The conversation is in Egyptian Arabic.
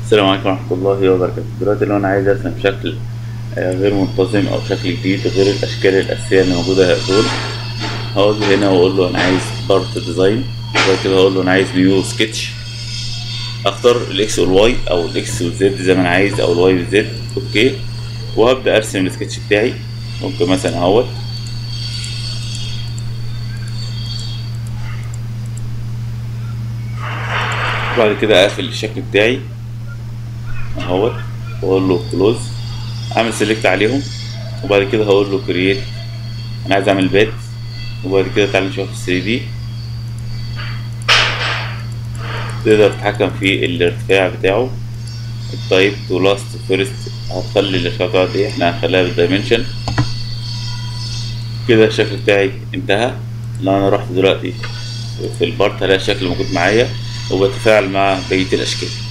السلام عليكم ورحمة الله وبركاته دلوقتي لو أنا عايز أرسم شكل آه، غير منتظم أو شكل جديد غير الأشكال الأساسية اللي موجودة دول هقول له هنا وأقول له أنا عايز بارت ديزاين وبعد كده هقول له أنا عايز نيو سكتش أختار الإكس والواي أو الإكس والزد زي ما أنا عايز أو الواي والزد أوكي وهبدأ أرسم السكتش بتاعي ممكن مثلا أهوت بعد كده اقفل الشكل بتاعي اهوت واقول له كلوز اعمل سيلكت عليهم وبعد كده هقول له كرييت انا عايز اعمل بات وبعد كده تعالى نشوف في 3 دي تقدر تتحكم في الارتفاع بتاعه التايب تو لاست فيرست هتخلي الارتفاع بتاعه ايه احنا هنخليها بالدايمنشن كده الشكل بتاعي انتهى لو انا رحت دلوقتي في البارت هلاقي الشكل موجود معايا وبتفاعل مع بقية الأشكال